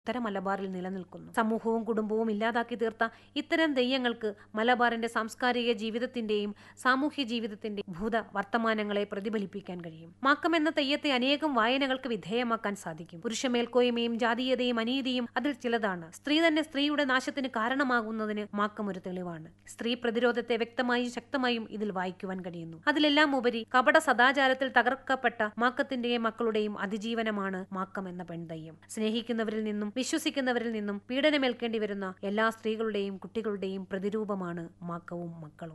ഉത്തര മലബാറിൽ നിലനിൽക്കുന്നു സമൂഹവും കുടുംബവും ഇല്ലാതാക്കി തീർത്ത ഇത്തരം തെയ്യങ്ങൾക്ക് മലബാറിന്റെ സാംസ്കാരിക ജീവിതത്തിന്റെയും സാമൂഹ്യ ജീവിതത്തിന്റെയും ഭൂത വർത്തമാനങ്ങളെ പ്രതിഫലിപ്പിക്കാൻ കഴിയും മാക്കം എന്ന തെയ്യത്തെ അനേകം വായനകൾക്ക് വിധേയമാക്കാൻ സാധിക്കും പുരുഷ മേൽക്കോയ്മയും ജാതീയതയും അനീതിയും അതിൽ ചിലതാണ് സ്ത്രീ തന്നെ സ്ത്രീയുടെ നാശത്തിന് കാരണമാകുന്നതിന് മാക്കം ഒരു തെളിവാണ് സ്ത്രീ പ്രതിരോധത്തെ വ്യക്തമായും ശക്തമായും ഇതിൽ വായിക്കുവാൻ കഴിയുന്നു അതിലെല്ലാം ഉപരി കപട സദാചാരത്തിൽ തകർക്കപ്പെട്ട മാക്കത്തിന്റെയും മക്കളുടെയും അതിജീവനമാണ് മാക്കം എന്ന പെൺതയ്യം സ്നേഹിക്കുന്നവരിൽ നിന്നും വിശ്വസിക്കുന്നവരിൽ നിന്നും പീഡനമേൽക്കേണ്ടി വരുന്ന എല്ലാ സ്ത്രീകളുടെയും കുട്ടികളുടെയും പ്രതിരൂപമാണ് മാക്കവും മക്കളും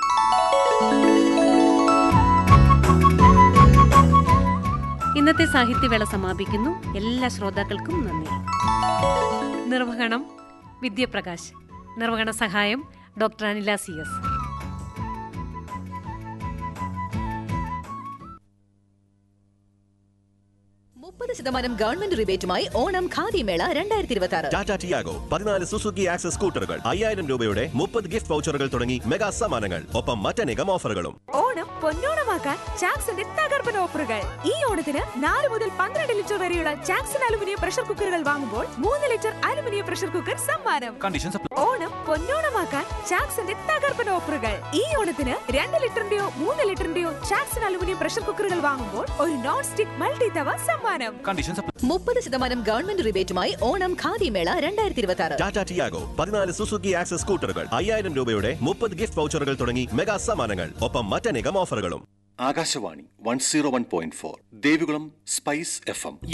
ഇന്നത്തെ സാഹിത്യവേള സമാപിക്കുന്നു എല്ലാ ശ്രോതാക്കൾക്കും നന്ദി നിർവഹണം വിദ്യപ്രകാശ് നിർവഹണ സഹായം ഡോക്ടർ അനില സി എസ് മുപ്പത് ശതമാനം ഗവൺമെന്റ് റിബേറ്റുമായി ഓണം ഖാദി മേള രണ്ടായിരത്തി ഇരുപത്തി ആറ് ടാറ്റ ടിയാഗോ പതിനാല് സുസുക്കി ആക്സസ് സ്കൂട്ടറുകൾ അയ്യായിരം രൂപയുടെ മുപ്പത് ഗിഫ്റ്റ് വൗച്ചറുകൾ തുടങ്ങി മെഗാ സമ്മാനങ്ങൾ ഒപ്പം മറ്റനേകം ഓഫറുകളും ഓണം പൊന്നോണമാക്കാൻ ചാക്സിന്റെ തകർപ്പൻ ഓഫറുകൾ ഈ ഓണത്തിന് നാല് മുതൽ പന്ത്രണ്ട് ലിറ്റർ വരെയുള്ള ചാക്സൺ അലുമിനിയം പ്രഷർ കുക്കറുകൾ വാങ്ങുമ്പോൾ മൂന്ന് ലിറ്റർ അലുമിനിയം പ്രഷർ കുക്കർ സമ്മാനം കണ്ടീഷൻസ് ഓണം പൊന്നോണമാക്കാൻ ചാക്സിന്റെ തകർപ്പൻ ഓഫറുകൾ ഈ ഓണത്തിന് രണ്ട് ലിറ്ററിന്റെയോ മൂന്ന് ലിറ്ററിന്റെയോ ചാക്സൺ അലുമിനിയം പ്രഷർ കുക്കറുകൾ വാങ്ങുമ്പോൾ ഒരു നോൺ സ്റ്റിക് മൾട്ടി തവ സമ്മാനം കണ്ടീഷൻസ് മുപ്പത് ശതമാനം ഗവൺമെന്റ് റിബേറ്റുമായി ഓണം ഖാദി മേള രണ്ടായിരത്തി ഇരുപത്തി ആറ് ടാറ്റ ടിയാഗോ പതിനാല് സുസുക്കി ആക്സസ് സ്കൂട്ടറുകൾ അയ്യായിരം രൂപയുടെ മുപ്പത് ഗിഫ്റ്റ് വൗച്ചറുകൾ തുടങ്ങി മെഗാ സമ്മാനങ്ങൾ ഒപ്പം മറ്റനേകം ഓഫറുകളും Akashvani one zero one point four Devikulam spice F M